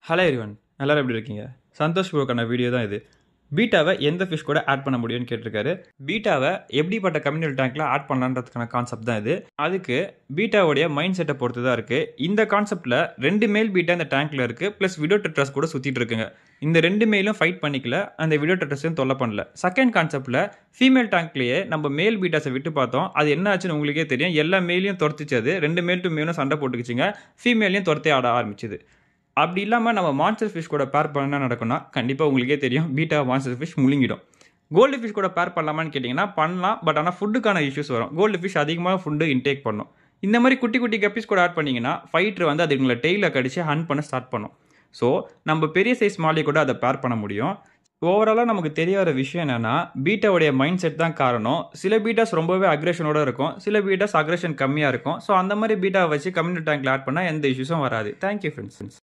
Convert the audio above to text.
hello everyone எல்லாரும் எப்படி இருக்கீங்க சந்தோஷ் ப்ரோக்கான வீடியோ தான் இது பீட்டாவை எந்த ஃபிஷ் கூட ஆட் பண்ண முடியும்னு கேட்டிருக்காரு பீட்டாவை எப்படிப்பட்ட கம்யூனல் டேங்க்ல ஆட் பண்ணலான்றதுக்கான கான்செப்ட் தான் இது அதுக்கு பீட்டாவுடைய மைண்ட் செட்டை பொறுத்து தான் இருக்கு இந்த கான்செப்ட்ல ரெண்டு மேல் பீட்டா இந்த டேங்க்ல இருக்கு ப்ளஸ் விடோ டெட்ரஸ் கூட சுத்திட்டு இருக்குங்க இந்த ரெண்டு மேலும் ஃபைட் பண்ணிக்கல அந்த விடோ டெட்ரஸையும் தொல்லை பண்ணல செகண்ட் கான்செப்ட்ல ஃபீமேல் டேங்க்லயே நம்ம மேல் பீட்டாஸை விட்டு பார்த்தோம் அது என்ன ஆச்சுன்னு உங்களுக்கே தெரியும் எல்லா மேலையும் துரத்துச்சு அது ரெண்டு மேல் டு மேலும் சண்டை போட்டுக்கிச்சுங்க ஃபீமேலையும் துரத்தி ஆட ஆரம்பிச்சுது அப்படி இல்லாமல் நம்ம மான்ஸ்டர் ஃபிஷ் கூட பேர் பண்ண என்ன நடக்கும்னா கண்டிப்பாக உங்களுக்கே தெரியும் பீட்டா மான்ஸ்டர் ஃபிஷ் முழுங்கிடும் கோல்டு ஃபிஷ் கூட பேர் பண்ணலாமான்னு கேட்டிங்கன்னா பண்ணலாம் பட் ஆனால் ஃபுட்டுக்கான இஷ்யூஸ் வரும் கோல்டு ஃபிஷ் அதிகமாக ஃபுட்டு இன்டேக் பண்ணும் இந்த மாதிரி குட்டி குட்டி கப்பீஸ் கூட ஆட் பண்ணிங்கன்னா ஃபைட்டர் வந்து அது உங்களை டெய்லில் கடிச்சு ஹன் பண்ண ஸ்டார்ட் பண்ணும் ஸோ நம்ம பெரிய சைஸ் மாலி கூட அதை பேர் பண்ண முடியும் ஓவராலாக நமக்கு தெரிய வர விஷயம் என்னன்னா பீட்டாவுடைய மைண்ட் செட் தான் காரணம் சில பீட்டாஸ் ரொம்பவே அக்ரேஷனோட இருக்கும் சில பீட்டாஸ் அக்ரேஷன் கம்மியாக இருக்கும் ஸோ அந்த மாதிரி பீட்டாவை வச்சு கம்யூனிட்டி டேங்க்ல ஆட் பண்ணால் எந்த இஷ்யூஸும் வராது தேங்க்யூ ஃப்ரெண்ட்ஸ்